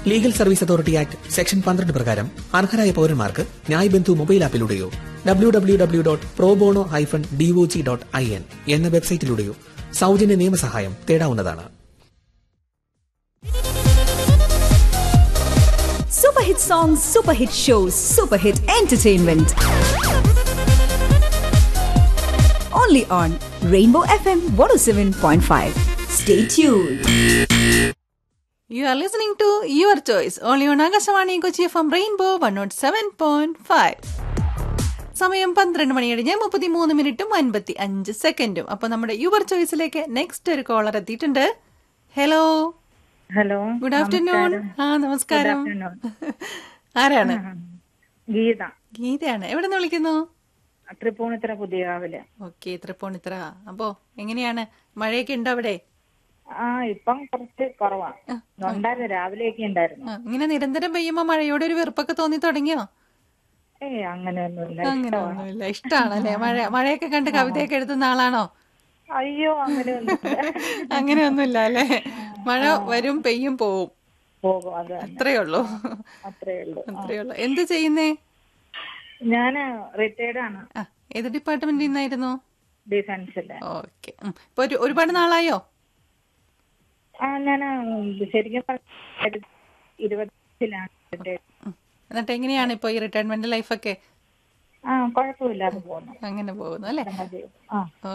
Legal service authority act section പന്ത്രണ്ട് പ്രകാരം അർഹരായ പൌരന്മാർക്ക് ന്യായ് ബന്ധു മൊബൈൽ ആപ്പിലൂടെയോ W W W dot pro bono hyphen DOG dot I N എന്ന വെബ്സൈറ്റിലൂടെയോ സൗജന്യ നിയമസഹായം തേടാവുന്നതാണ് Super hit songs, super hit shows, super hit entertainment. Only on Rainbow FM 107.5. Stay tuned. You are listening to Your Choice, only on Akashawani Kochi from Rainbow 107.5. സമയം പന്ത്രണ്ട് മണി കഴിഞ്ഞ് മുപ്പത്തിമൂന്ന് മിനിറ്റും അൻപത്തി അഞ്ച് സെക്കൻഡും അപ്പൊ നമ്മുടെ യുവർ ചോയ്സിലേക്ക് നെക്സ്റ്റ് ഒരു കോളർ എത്തിയിട്ടുണ്ട് ഹലോ ഹലോ ഗുഡ് ആഫ്റ്റർനൂൺ ആ നമസ്കാരം ആരാണ് ഗീത ഗീതയാണ് എവിടെ നിന്ന് വിളിക്കുന്നു തൃപ്പൂണിത്തറ പുതിയ കാവില് ഓക്കെ തൃപ്പൂണിത്തറ അപ്പോ എങ്ങനെയാണ് മഴയൊക്കെ ഉണ്ടോ അവിടെ ആ ഇപ്പം കുറച്ച് കുറവാ ഉണ്ടായിരുന്നു രാവിലെയൊക്കെ ഉണ്ടായിരുന്നു ആ, ഇങ്ങനെ നിരന്തരം പെയ്യുമ്പോ മഴയോട് ഒരു വെറുപ്പൊക്കെ തോന്നി തുടങ്ങിയോ ഏയ് അങ്ങനെയൊന്നുമില്ല അങ്ങനെ ഒന്നുമില്ല ഇഷ്ടാണല്ലേ മഴ മഴയൊക്കെ കണ്ട് കവിതയൊക്കെ എഴുതുന്ന ആളാണോ അയ്യോ അങ്ങനെയൊന്നുമില്ല അങ്ങനെയൊന്നുമില്ല അല്ലേ മഴ വരും പെയ്യും പോവും പോകും അത് തന്നെ. അത്രേ ഉള്ളൂ അത്രേ ഉള്ളൂ അത്രേ ഉള്ളൂ എന്ത് ചെയ്യുന്നേ ഞാന് റിട്ടയർഡ് ആണ് ആ ഏത് ഡിപ്പാർട്ട്മെന്റിൽ നിന്നായിരുന്നു ഡിഫൻസില് ഓക്കെ ഇപ്പൊ ഒരു ഒരുപാട് നാളായോ ആ ഞാൻ ശരിക്കും പറഞ്ഞാ ഇരുപത്തിലാണ് retired. ഉം. എന്നിട്ട് എങ്ങനെയാണ് ഇപ്പൊ ഈ റിട്ടയർമെന്റ് ലൈഫൊക്കെ ആ കുഴപ്പമില്ലാതെ പോകുന്നു അങ്ങനെ പോകുന്നു അല്ലേ മതി. ആ